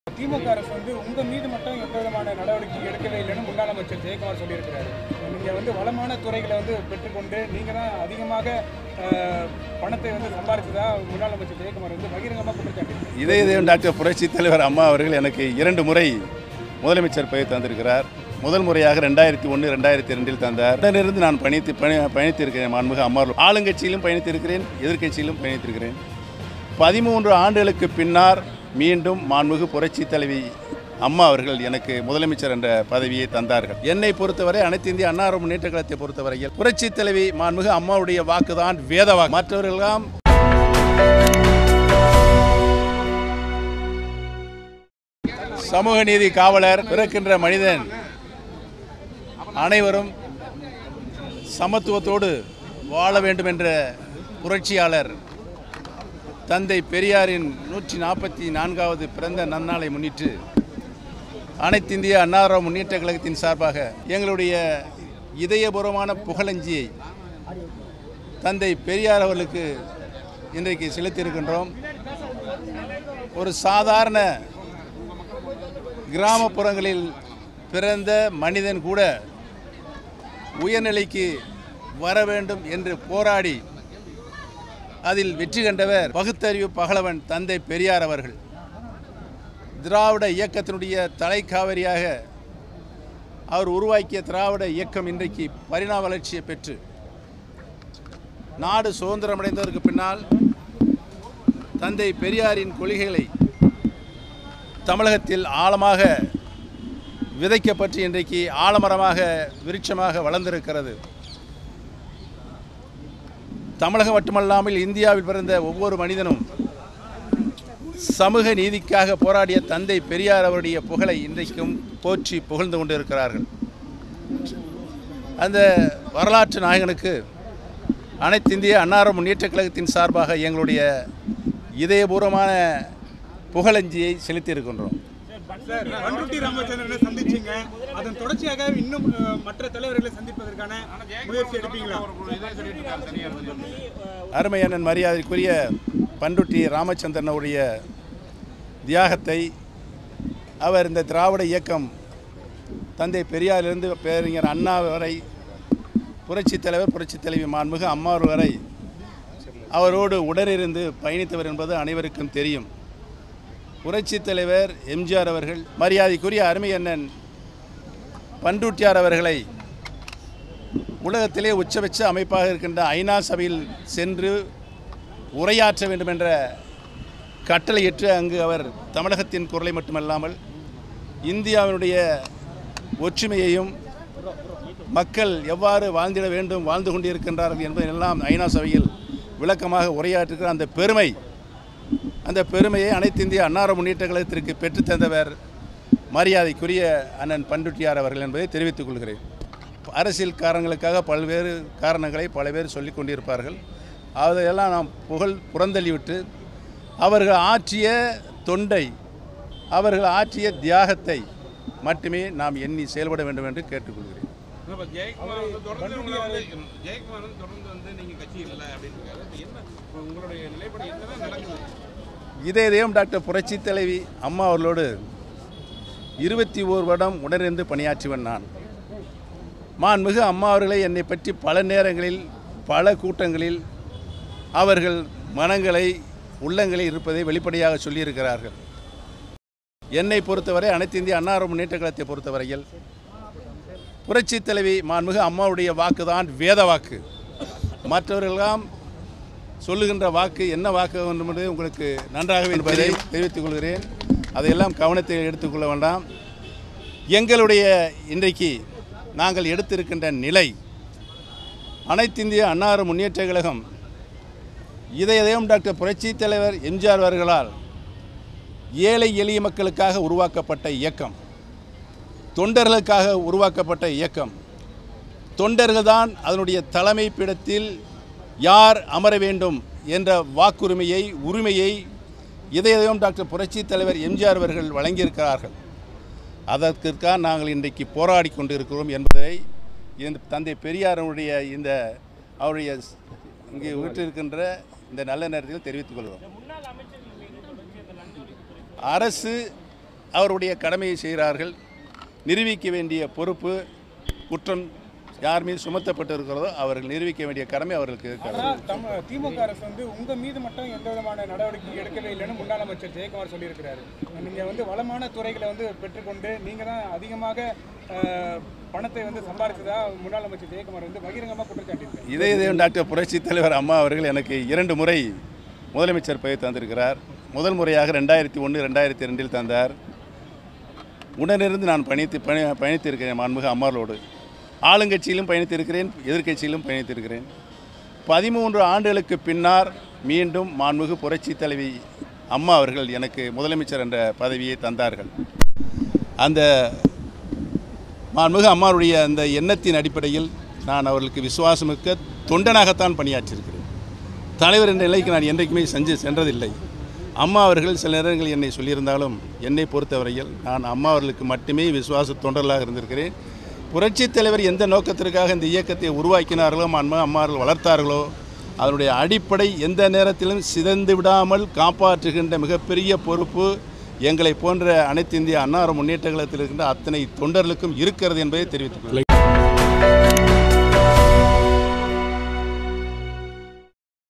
திமுக அரசு வந்து உங்க மீது மட்டும் எந்த விதமான நடவடிக்கை எடுக்கவே இல்லைன்னு முன்னாள் அமைச்சர் ஜெயக்குமார் சொல்லியிருக்கிறாரு நீங்க வந்து வளமான துறைகளை வந்து பெற்றுக்கொண்டு நீங்க தான் அதிகமாக அஹ், பணத்தை வந்து சம்பாதிச்சதா முன்னாள் அமைச்சர் ஜெயக்குமார் வந்து பகிரங்கமாக குற்றச்சாட்டு இதே இதயம் டாக்டர் புரட்சி தலைவர் அம்மா அவர்கள் எனக்கு இரண்டு முறை முதலமைச்சர் பதவி தந்திருக்கிறார் முதல் முறையாக ரெண்டாயிரத்தி ஒன்று ரெண்டாயிரத்தி ரெண்டில் தந்தார் உடனிருந்து நான் பயணித்து பணி பயணித்திருக்கிறேன் மாண்புக அம்மா அவர்கள். ஆளுங்கட்சியிலும் பயணித்திருக்கிறேன் எதிர்க்கட்சியிலும் பயணித்திருக்கிறேன் பதிமூன்று ஆண்டுகளுக்கு பின்னர் மீண்டும் மாண்புகு புரட்சி தலைவி அம்மா அவர்கள் எனக்கு முதலமைச்சர் என்ற பதவியை தந்தார்கள் என்னை பொறுத்தவரை அனைத்து இந்திய அன்னார முன்னேற்ற கழகத்தை பொறுத்தவரையில் புரட்சி தலைவி மாண்புகு அம்மாவுடைய வாக்குதான் வேத வாக்கு மற்றவர்களெல்லாம் சமூக நீதி காவலர் பிறக்கின்ற மனிதன் அனைவரும் சமத்துவத்தோடு வாழ வேண்டும் என்ற புரட்சியாளர் தந்தை பெரியாரின் நூற்றி நாற்பத்தி நான்காவது பிறந்த நன்னாளை முன்னிட்டு அனைத்து இந்திய அன்னார முன்னேற்ற கழகத்தின் சார்பாக எங்களுடைய இதயபூர்வமான புகழஞ்சியை தந்தை பெரியார் அவர்களுக்கு இன்றைக்கு செலுத்தியிருக்கின்றோம் ஒரு சாதாரண கிராமப்புறங்களில் பிறந்த மனிதன் கூட உயர்நிலைக்கு வர வேண்டும் என்று போராடி அதில் வெற்றி கண்டவர் பகுத்தறிவு பகலவன் தந்தை பெரியார் அவர்கள் திராவிட இயக்கத்தினுடைய தலைக்காவரியாக அவர் உருவாக்கிய திராவிட இயக்கம் இன்றைக்கு பரிணாம வளர்ச்சியை பெற்று நாடு சுதந்திரமடைந்ததற்கு பின்னால் தந்தை பெரியாரின் கொள்கைகளை தமிழகத்தில் ஆழமாக விதைக்கப்பட்டு இன்றைக்கு ஆலமரமாக விருட்சமாக வளர்ந்திருக்கிறது தமிழகம் மட்டுமல்லாமல் இந்தியாவில் பிறந்த ஒவ்வொரு மனிதனும் சமூக நீதிக்காக போராடிய தந்தை பெரியார் அவருடைய புகழை இன்றைக்கும் போற்றி புகழ்ந்து கொண்டிருக்கிறார்கள் அந்த வரலாற்று நாயகனுக்கு அனைத்து இந்திய அன்னார முன்னேற்ற கழகத்தின் சார்பாக எங்களுடைய இதயபூர்வமான புகழஞ்சியை செலுத்தியிருக்கின்றோம் சார் பண்ருட்டி ராமச்சந்திரனை சந்திச்சீங்க அதன் தொடர்ச்சியாக இன்னும் அஹ், மற்ற தலைவர்களை சந்திப்பதற்கான முயற்சி எடுப்பீங்களா அருமை அண்ணன் மரியாதைக்குரிய பண்ருட்டி ராமச்சந்திரனுடைய தியாகத்தை அவர் இந்த திராவிட இயக்கம் தந்தை பெரியாரிலிருந்து பேரறிஞர் அண்ணா வரை புரட்சித் தலைவர் புரட்சித் தலைவி மாண்புமிகு அம்மாவர் வரை அவரோடு உடனிருந்து பயணித்தவர் என்பது அனைவருக்கும் தெரியும் புரட்சித் தலைவர் எம்ஜிஆர் அவர்கள் மரியாதைக்குரிய அருமை அண்ணன் பண்ருட்டியார் அவர்களை உலகத்திலே உச்சபட்ச அமைப்பாக இருக்கின்ற ஐநா சபையில் சென்று உரையாற்ற வேண்டும் என்ற கட்டளையிட்டு அங்கு அவர் தமிழகத்தின் குரலை மட்டுமல்லாமல் இந்தியாவினுடைய ஒற்றுமையையும் மக்கள் எவ்வாறு வாழ்ந்திட வேண்டும் வாழ்ந்து கொண்டிருக்கின்றார்கள் என்பதையெல்லாம் ஐநா சபையில் விளக்கமாக உரையாற்றுகிற அந்த பெருமை அந்த பெருமையை அனைத்து இந்திய அன்னார முன்னேற்ற கழகத்திற்கு பெற்றுத் தந்தவர் மரியாதைக்குரிய அண்ணன் பண்ருட்டியார் அவர்கள் என்பதை தெரிவித்துக் கொள்கிறேன் அரசியல் காரணங்களுக்காக பல்வேறு காரணங்களை பல பேர் சொல்லிக் கொண்டிருப்பார்கள் அதையெல்லாம் நாம் புகழ் புறந்தள்ளிவிட்டு அவர்கள் ஆற்றிய தொண்டை அவர்கள் ஆற்றிய தியாகத்தை மட்டுமே நாம் எண்ணி செயல்பட வேண்டும் என்று கேட்டுக்கொள்கிறேன் இப்ப ஜெயக்குமார் வந்து தொடர்ந்து உங்களை வந்து ஜெயக்குமார் வந்து தொடர்ந்து வந்து நீங்க கட்சி இல்லை அப்படின்னு இருக்காரு இப்ப என்ன இப்ப உங்களுடைய நிலைப்படி என்னதான் நடக்குது இதே இதயம் டாக்டர் புரட்சி தலைவி அம்மா அவர்களோடு இருபத்தி ஓர் வருடம் உடனிருந்து பணியாற்றியவன் நான் மாண்புமிகு அம்மா அவர்களை என்னை பற்றி பல நேரங்களில் பல கூட்டங்களில் அவர்கள் மனங்களை உள்ளங்களில் இருப்பதை வெளிப்படையாக சொல்லியிருக்கிறார்கள் என்னை பொறுத்தவரை அனைத்து இந்திய அன்னார முன்னேற்ற கழகத்தை பொறுத்தவரையில் புரட்சி தலைவி மாண்புமிகு அம்மாவுடைய வாக்கு தான் வேத வாக்கு மற்றவர்களெல்லாம் சொல்லுகின்ற வாக்கு என்ன வாக்கு வேண்டும் என்பதை உங்களுக்கு நன்றாகவே என்பதை தெரிவித்துக் கொள்கிறேன் அதையெல்லாம் கவனத்தில் எடுத்துக்கொள்ள வேண்டாம் எங்களுடைய இன்றைக்கு நாங்கள் எடுத்திருக்கின்ற நிலை அனைத்து இந்திய அன்னார முன்னேற்ற கழகம் இதய இதயம் டாக்டர் புரட்சி தலைவர் எம்ஜிஆர் அவர்களால் ஏழை எளிய மக்களுக்காக உருவாக்கப்பட்ட இயக்கம் தொண்டர்களுக்காக உருவாக்கப்பட்ட இயக்கம் தொண்டர்கள் தான் அதனுடைய தலைமை பீடத்தில் யார் அமர வேண்டும் என்ற வாக்குரிமையை உரிமையை இதயம் டாக்டர் புரட்சி தலைவர் எம்ஜிஆர் அவர்கள் வழங்கியிருக்கிறார்கள் அதற்காக நாங்கள் இன்றைக்கு போராடி கொண்டிருக்கிறோம் என்பதை இந்த தந்தை பெரியாருடைய இந்த அவருடைய இங்கே வீட்டிருக்கின்ற இந்த நல்ல நேரத்தில் தெரிவித்துக் கொள்கிறோம் அரசு அவருடைய கடமையை செய்கிறார்கள் நிரூபிக்க வேண்டிய பொறுப்பு குற்றம் யார் மீது சுமத்தப்பட்டு இருக்கிறதோ அவர்கள் நிரூபிக்க வேண்டிய கடமை அவர்களுக்கு இருக்கிறது ஆனால் தம் திமுக அரசு வந்து உங்க மீது மட்டும் எந்த விதமான நடவடிக்கை எடுக்கவே இல்லைன்னு முன்னாள் அமைச்சர் ஜெயக்குமார் சொல்லியிருக்கிறாரு நீங்க வந்து வளமான துறைகளை வந்து பெற்றுக்கொண்டு நீங்க தான் அதிகமாக அஹ், பணத்தை வந்து சம்பாதிச்சதா முன்னாள் அமைச்சர் ஜெயக்குமார் வந்து பகிரங்கமாக குற்றச்சாட்டியிருக்காரு இதே இதே டாக்டர் புரட்சி தலைவர் அம்மா அவர்கள் எனக்கு இரண்டு முறை முதலமைச்சர் பதவி தந்திருக்கிறார் முதல் முறையாக ரெண்டாயிரத்தி ஒன்று ரெண்டாயிரத்தி ரெண்டில் தந்தார் உடனிருந்து நான் பயணித்து பணி பயணித்திருக்கிறேன் மாண்புமிகு அம்மார்களோடு ஆளுங்கட்சியிலும் பயணித்திருக்கிறேன் எதிர்க்கட்சியிலும் பயணித்திருக்கிறேன் பதிமூன்று ஆண்டுகளுக்கு பின்னால் மீண்டும் மாண்புமிகு புரட்சி தலைவி அம்மா அவர்கள் எனக்கு முதலமைச்சர் என்ற பதவியை தந்தார்கள் அந்த மாண்புமிகு அம்மாவுடைய அந்த எண்ணத்தின் அடிப்படையில் நான் அவர்களுக்கு விசுவாசமிக்க தொண்டனாகத்தான் பணியாற்றியிருக்கிறேன் தலைவர் என்ற நிலைக்கு நான் என்றைக்குமே செஞ்சு சென்றதில்லை அம்மா அவர்கள் சில நேரங்களில் என்னை சொல்லியிருந்தாலும் என்னை பொறுத்தவரையில் நான் அம்மா அவர்களுக்கு மட்டுமே விசுவாச தொண்டர்களாக இருந்திருக்கிறேன் புரட்சித் தலைவர் எந்த நோக்கத்திற்காக இந்த இயக்கத்தை உருவாக்கினார்களோ அம்மா அம்மா அவர்கள் வளர்த்தார்களோ அதனுடைய அடிப்படை எந்த நேரத்திலும் சிதைந்து விடாமல் காப்பாற்றுகின்ற மிகப்பெரிய பொறுப்பு எங்களை போன்ற அனைத்து இந்திய அன்னார முன்னேற்ற கழகத்தில் இருக்கின்ற அத்தனை தொண்டர்களுக்கும் இருக்கிறது என்பதை தெரிவித்துக் கொள்கிறேன்